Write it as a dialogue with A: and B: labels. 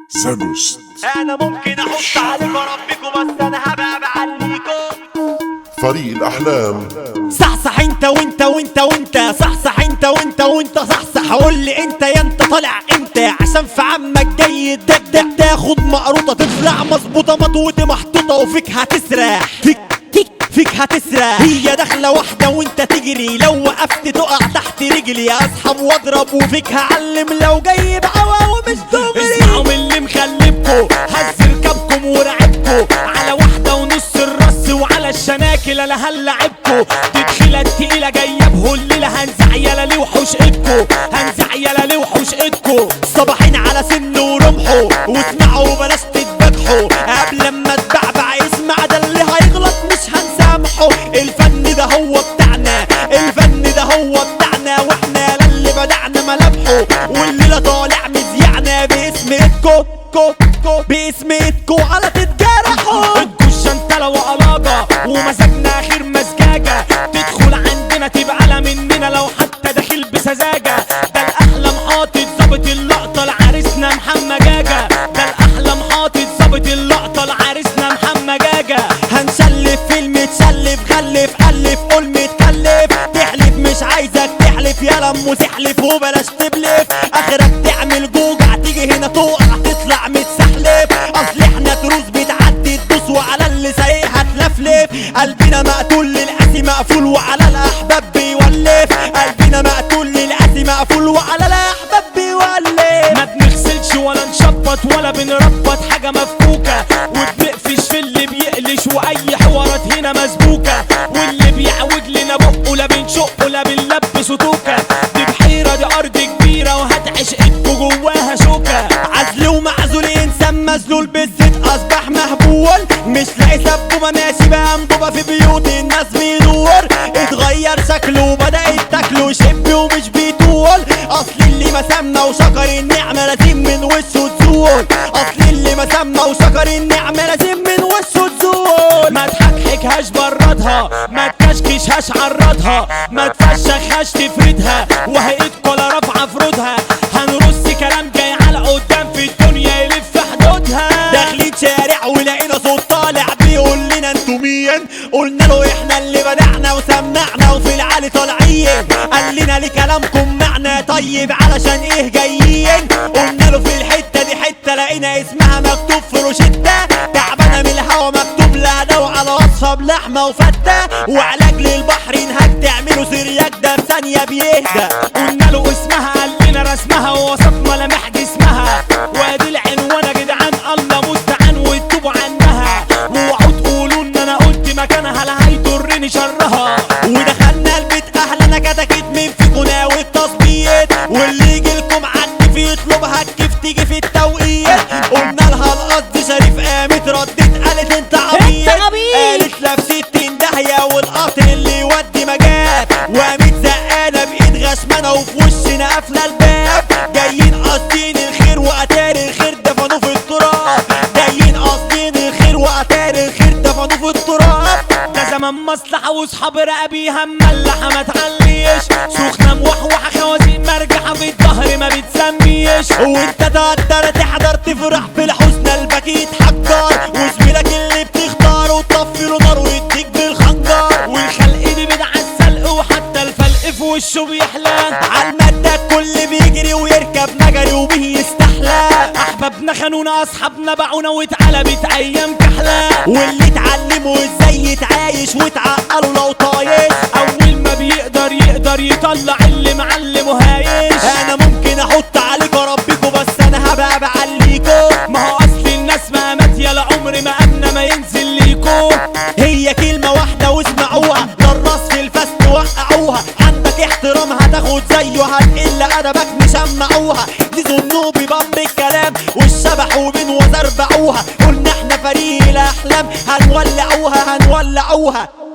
A: زانوست
B: انا ممكن احط عليكم ربكم بس انا هبقى بعليكم
A: فريق الأحلام
C: صحصح انت وانت وانت وانت صحصح انت وانت وانت صحصح قول لي انت يا انت طالع امتى عشان في عمك جاي الدك تاخد مقروطه تطلع مظبوطه مطوطه محطوطه وفيك هتسرح فيك فيك فيك هتسرح هي داخله واحده وانت تجري لو وقفت تقع تحت رجلي اسحب واضرب وفيك هعلم لو جاي بعوا ومش دغري اسمعوا من اللي مخلبكوا هز ركبكم ورعبكوا على واحده ونص الرص وعلى الشناكل انا هنلعبكوا تدخيله تقيله جايه بهليله هنزع يلا ليه وحوش ايدكوا هنزع يلا ليه وحوش ايدكوا صباحين على سن ورمحوا واسمعوا بلاش تتبجحوا قبل ما تبعبع اسمع ده اللي هيغلط مش هنسامحه الفن ده هو بتاعنا الفن ده هو بتاعنا واحنا للي بدعنا ملامحه والليله طالع مذيعنا باسم ايدكو كو كو باسم ايدكو على تتجرحوا ادكوا الشنتله وقلاجه ومزاجنا اخر مزجاجه تدخل عندنا تبقى لا مننا لو حتى داخل بسذاجه ده الاحلام حاطط ظابط اللقطه لعريسنا محمد جاجه ده الاحلام حاطط ظابط اللقطه لعريسنا محمد جاجه هنسلف فيلم تسلف خلف الف قول متكلف تحلف مش عايزك تحلف يا لم تحلف وبلاش تبلف اخرك تعمل جوجع تيجي هنا تقع تطلع متسحلف اصل احنا تروس بتعدي تدوس وعلى اللي سايقها تلفلف قلبنا مقتول للقاسي مقفول وعلى الاحباب بيولف قلبنا مقتول للقاسي مقفول وعلى الاحباب بيولف ما بنغسلش ولا نشبط ولا بنربط حاجه مفكوكه وبنقفش في اللي بيقلش واي حوارات هنا مسبوكه واللي بيعوج لنا بقه لا بنشقه لا بنلبسه توكه دي بحيره دي ارض كبيره وهتعيش ايدكوا جواها شوكه عزل ومعزول انسان مذلول بالزيت اصبح مهبول مش لاقي سبوبه ماشي بقى انبوبه في بيوت الناس بيدور اتغير شكله وبدات تاكله شب ومش بيطول اصل اللي ما سمى وشكر النعمه لازم من وشه تزول اصل اللي ما سمى وشكر النعمه لازم من وشه تزول ما تحكحكهاش بردها ما تكشكشهاش عرضها ما تفشخهاش تفردها وهي ايدكوا لا رافعه فرودها هنرص كلام جاي على قدام في الدنيا يلف حدودها داخلين شارع ولقينا صوت طالع بيقول لنا انتوا مين قلنا له احنا اللي بدعنا وسمعنا وفي العالي طالعين قال لنا ليه كلامكم معنى طيب علشان ايه جايين قلنا له في الحته دي حته لقينا اسمها مكتوب في روشته تعبانه من الهوا مكتوب لها دواء على وصفه بلحمه وفته وعلاج للبحر انهاك تعملوا سرياك ده بثانيه بيهدى قلنا له اسمها قال لنا رسمها ووصف ملامح جسمها وادي العنوان يا جدعان الله مستعان وتوبوا عنها واوعوا تقولوا ان انا قلت مكانها لا هيضرني شرها ودخلنا البيت اهلنا كتكت مين فيكم ناوي التظبيط واللي يجي لكم عندي في يطلبها الكيف تيجي في التوقيت قلنا لها القصد شريف قامت ردت قالت انت عبيط
D: انت عبيط.
C: قالت لا في ستين داهية والقطر اللي يودي مجال وقامت زقانة بإيد غشمانة وفي وشنا قافلة الباب جايين قاصدين الخير وأتاري الخير دفنوه في التراب جايين قاصدين الخير وأتاري الخير دفنوه في التراب ده زمان مصلحة وصحاب رقبيها مملحة ما تعليش سخنة موحوحة خوازيق مرجحة في الظهر ما بتسميش وانت تقدر تحضر تفرح بالحزن قلبك يتحجر وزميلك اللي بتختاره وتطفي له نار ويديك بالخنجر والخلق دي بدع السلق وحتى الفلق في وشه بيحلى عالمادة الكل بيجري ويركب نجري وبيه يستحلى احبابنا خانونا اصحابنا باعونا واتقلبت ايام كحلة واللي اتعلموا ازاي يتعايش واتعقلوا لو طايش اول ما بيقدر يقدر يطلع اللي معلمه هايش انا ممكن احط عليكم ربكم بس انا هبقى بعليكم ما هو اصل الناس ما مات يا عمر ما امنا ما ينزل ليكم هي كلمة واحدة واسمعوها جراس في الفست وقعوها عندك احترام هتاخد زيه هتقل ادبك مسمعوها دي ذنوبي باب الكلام والشبح وبين وزربعوها قلنا احنا فريق الاحلام هنولعوها هنولعوها